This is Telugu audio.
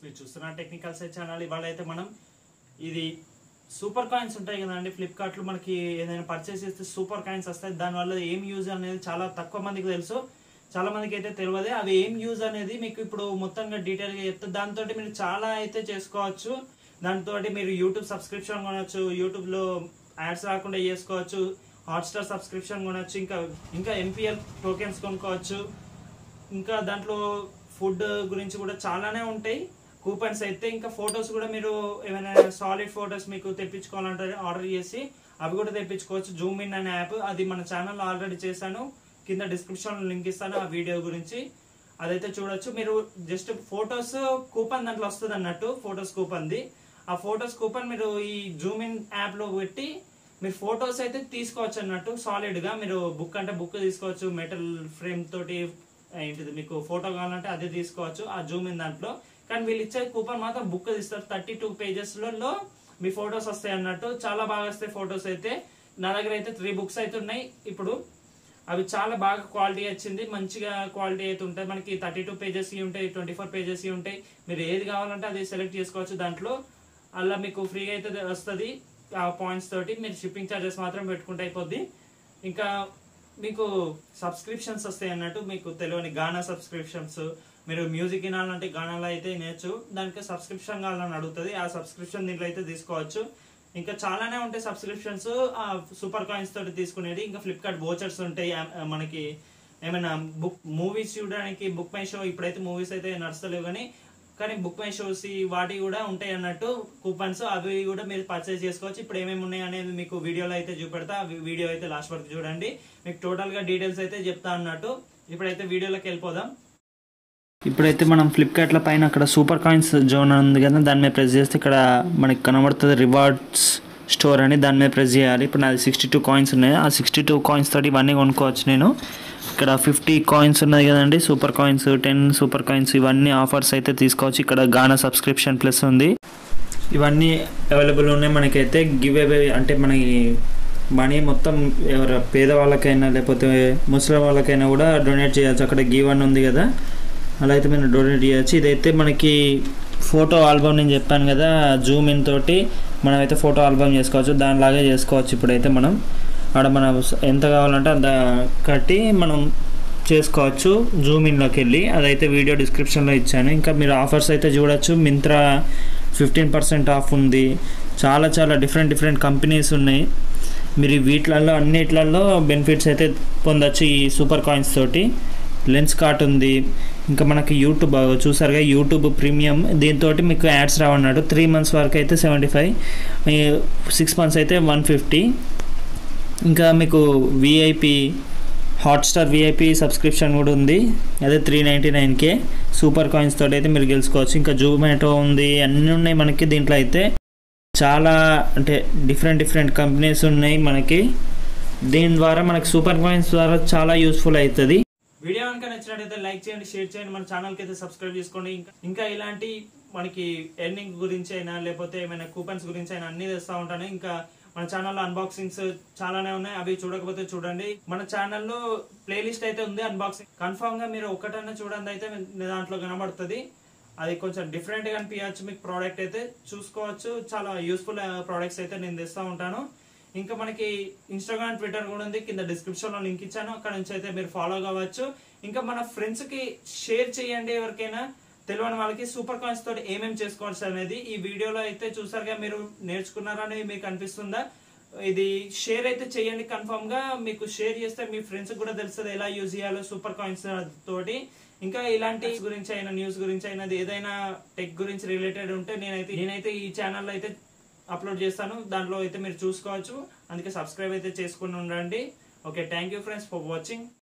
మీరు చూస్తున్న టెక్నికల్ సైట్ ఛానల్ ఇవాళ అయితే మనం ఇది సూపర్ కాయిన్స్ ఉంటాయి కదండి ఫ్లిప్కార్ట్లో మనకి ఏదైనా పర్చేస్ చేస్తే సూపర్ కాయిన్స్ వస్తాయి దానివల్ల ఏం యూజ్ అనేది చాలా తక్కువ మందికి తెలుసు చాలా మందికి అయితే తెలియదు అవి ఏం యూజ్ అనేది మీకు ఇప్పుడు మొత్తంగా డీటెయిల్గా చెప్తే దాంతో మీరు చాలా అయితే చేసుకోవచ్చు దాంతో మీరు యూట్యూబ్ సబ్స్క్రిప్షన్ కొనవచ్చు యూట్యూబ్లో యాడ్స్ రాకుండా చేసుకోవచ్చు హాట్స్టార్ సబ్స్క్రిప్షన్ కొనవచ్చు ఇంకా ఇంకా ఎంపీఎల్ టోకెన్స్ కొనుక్కోవచ్చు ఇంకా దాంట్లో ఫుడ్ గురించి కూడా చాలానే ఉంటాయి కూపన్స్ అయితే ఇంకా ఫొటోస్ కూడా మీరు ఏమైనా సాలిడ్ ఫొటోస్ మీకు తెప్పించుకోవాలంటే ఆర్డర్ చేసి అవి కూడా తెప్పించుకోవచ్చు జూమ్ ఇన్ అనే యాప్ అది మన ఛానల్లో ఆల్రెడీ చేశాను కింద డిస్క్రిప్షన్ లింక్ ఇస్తాను ఆ వీడియో గురించి అదైతే చూడొచ్చు మీరు జస్ట్ ఫొటోస్ కూపన్ దాంట్లో వస్తుంది అన్నట్టు ఫొటోస్ కూపన్ది ఆ ఫొటోస్ కూపన్ మీరు ఈ జూమ్ ఇన్ యాప్ లో పెట్టి మీరు ఫొటోస్ అయితే తీసుకోవచ్చు అన్నట్టు సాలిడ్ గా మీరు బుక్ అంటే బుక్ తీసుకోవచ్చు మెటల్ ఫ్రేమ్ తోటి ఏంటిది మీకు ఫోటో కావాలంటే అది తీసుకోవచ్చు ఆ జూమ్ ఇన్ దాంట్లో కానీ వీళ్ళు ఇచ్చే కూపన్ మాత్రం బుక్ తీస్తారు థర్టీ టూ పేజెస్లలో మీ ఫొటోస్ వస్తాయి అన్నట్టు చాలా బాగా వస్తాయి ఫొటోస్ అయితే నా దగ్గర అయితే త్రీ బుక్స్ అయితే ఉన్నాయి ఇప్పుడు అవి చాలా బాగా క్వాలిటీ వచ్చింది మంచిగా క్వాలిటీ అయితే ఉంటాయి మనకి థర్టీ టూ పేజెస్ ఉంటాయి ట్వంటీ ఫోర్ పేజెస్ ఉంటాయి మీరు ఏది కావాలంటే అది సెలెక్ట్ చేసుకోవచ్చు దాంట్లో అలా మీకు ఫ్రీగా అయితే వస్తుంది ఆ పాయింట్స్ తోటి మీరు షిప్పింగ్ ఛార్జెస్ మాత్రం పెట్టుకుంటే అయిపోద్ది ఇంకా మీకు సబ్స్క్రిప్షన్స్ వస్తాయి అన్నట్టు మీకు తెలియని గానా సబ్స్క్రిప్షన్స్ మీరు మ్యూజిక్ వినాలంటే గానాలో అయితే నేర్చు దానికి సబ్స్క్రిప్షన్ కావాలని అడుగుతుంది ఆ సబ్స్క్రిప్షన్ దీంట్లో అయితే తీసుకోవచ్చు ఇంకా చాలానే ఉంటాయి సబ్స్క్రిప్షన్స్ సూపర్ కాయిన్స్ తోటి తీసుకునేది ఇంకా ఫ్లిప్కార్ట్ వోచర్స్ ఉంటాయి ఆ, మనకి ఏమైనా బుక్ మూవీస్ చూడడానికి బుక్ మై షో ఇప్పుడైతే మూవీస్ అయితే నడుస్తలేవు కానీ కానీ బుక్ మై షోస్ వాటి కూడా ఉంటాయి అన్నట్టు కూపన్స్ అవి కూడా మీరు పర్చేస్ చేసుకోవచ్చు ఇప్పుడు ఏమేమి ఉన్నాయి అనేది మీకు వీడియోలో అయితే చూపెడతా ఆ వీడియో అయితే లాస్ట్ వరకు చూడండి మీకు టోటల్ గా డీటెయిల్స్ అయితే చెప్తా అన్నట్టు ఇప్పుడైతే వీడియోలోకి వెళ్ళిపోదాం ఇప్పుడైతే మనం ఫ్లిప్కార్ట్లో పైన అక్కడ సూపర్ కాయిన్స్ జోన్ ఉంది కదా దాని మీద ప్రెస్ చేస్తే ఇక్కడ మనకి కనబడుతుంది రివార్డ్స్ స్టోర్ అని దాని మీద ప్రెస్ చేయాలి ఇప్పుడు నాది సిక్స్టీ టూ కాయిన్స్ ఉన్నాయి ఆ సిక్స్టీ టూ కాయిన్స్ తోటి ఇవన్నీ కొనుక్కోవచ్చు నేను ఇక్కడ ఫిఫ్టీ కాయిన్స్ ఉన్నాయి కదండి super coins ten super coins ఇవన్నీ ఆఫర్స్ అయితే తీసుకోవచ్చు ఇక్కడ గానా సబ్స్క్రిప్షన్ ప్లస్ ఉంది ఇవన్నీ అవైలబుల్ ఉన్నాయి మనకైతే గివ్ అవే అంటే మనకి మనీ మొత్తం ఎవరు పేదవాళ్ళకైనా లేకపోతే ముసలి వాళ్ళకైనా కూడా డొనేట్ చేయొచ్చు అక్కడ గివ్ అని ఉంది కదా అలా అయితే మీరు డొనేట్ చేయొచ్చు ఇదైతే మనకి ఫోటో ఆల్బమ్ నేను చెప్పాను కదా జూమ్ ఇన్ తోటి మనం అయితే ఫోటో ఆల్బమ్ చేసుకోవచ్చు దానిలాగే చేసుకోవచ్చు ఇప్పుడైతే మనం ఆడ మనం ఎంత కావాలంటే అంత కట్టి మనం చేసుకోవచ్చు జూమ్ ఇన్లోకి వెళ్ళి అదైతే వీడియో డిస్క్రిప్షన్లో ఇచ్చాను ఇంకా మీరు ఆఫర్స్ అయితే చూడొచ్చు మింత్రా ఫిఫ్టీన్ పర్సెంట్ ఆఫ్ ఉంది చాలా చాలా డిఫరెంట్ డిఫరెంట్ కంపెనీస్ ఉన్నాయి మీరు వీటిలలో అన్నిట్లలో బెనిఫిట్స్ అయితే పొందొచ్చు ఈ సూపర్ కాయిన్స్ తోటి లెన్స్ కార్ట్ ఉంది ఇంకా మనకి యూట్యూబ్ చూసారుగా యూట్యూబ్ ప్రీమియం దీంతో మీకు యాడ్స్ రావన్నాడు త్రీ మంత్స్ వరకు అయితే సెవెంటీ ఫైవ్ సిక్స్ మంత్స్ అయితే వన్ ఫిఫ్టీ ఇంకా మీకు విఐపి హాట్స్టార్ విఐపి సబ్స్క్రిప్షన్ కూడా ఉంది అదే త్రీ నైంటీ నైన్కే సూపర్ కాయిన్స్ తోటి అయితే మీరు గెలుచుకోవచ్చు ఇంకా జూమాటో ఉంది అన్నీ ఉన్నాయి మనకి దీంట్లో అయితే చాలా అంటే డిఫరెంట్ డిఫరెంట్ కంపెనీస్ ఉన్నాయి మనకి దీని ద్వారా మనకి సూపర్ కాయిన్స్ ద్వారా చాలా యూస్ఫుల్ అవుతుంది వీడియో కనుక నచ్చినట్టయితే లైక్ చేయండి షేర్ చేయండి మన ఛానల్కి అయితే సబ్స్క్రైబ్ చేసుకోండి ఇంకా ఇంకా ఇలాంటి మనకి ఎర్నింగ్ గురించి అయినా లేకపోతే ఏమైనా కూపన్స్ గురించి అయినా అన్ని తెస్తూ ఉంటాను ఇంకా మన ఛానల్లో అన్బాక్సింగ్స్ చాలానే ఉన్నాయి అవి చూడకపోతే చూడండి మన ఛానల్లో ప్లేలిస్ట్ అయితే ఉంది అన్బాక్సింగ్ కన్ఫామ్ గా మీరు ఒకటన్నా చూడండి అయితే మీ దాంట్లో కనబడుతుంది అది కొంచెం డిఫరెంట్ గా అనిపించచ్చు మీకు ప్రోడక్ట్ అయితే చూసుకోవచ్చు చాలా యూస్ఫుల్ ప్రోడక్ట్స్ అయితే నేను తెస్తూ ఉంటాను ఇంకా మనకి ఇన్స్టాగ్రామ్ ట్విట్టర్ కూడా ఉంది కింద డిస్క్రిప్షన్ లో లింక్ ఇచ్చాను అక్కడ నుంచి అయితే మీరు ఫాలో కావచ్చు ఇంకా మన ఫ్రెండ్స్ కి షేర్ చేయండి ఎవరికైనా తెలియని వాళ్ళకి సూపర్ కాయిన్స్ తోటి ఏమేమి చేసుకోవచ్చు అనేది ఈ వీడియోలో అయితే చూసారుగా మీరు నేర్చుకున్నారని మీకు అనిపిస్తుందా ఇది షేర్ అయితే చేయండి కన్ఫర్మ్ గా మీకు షేర్ చేస్తే మీ ఫ్రెండ్స్ కూడా తెలుస్తుంది ఎలా యూజ్ చేయాలో సూపర్ కాయిన్స్ తోటి ఇంకా ఇలాంటి గురించి అయినా న్యూస్ గురించి అయినా ఏదైనా టెక్ గురించి రిలేటెడ్ ఉంటే నేనైతే నేనైతే ఈ ఛానల్లో అయితే అప్లోడ్ చేస్తాను దాంట్లో అయితే మీరు చూసుకోవచ్చు అందుకే సబ్స్క్రైబ్ అయితే చేసుకుని ఉండండి okay thank you friends for watching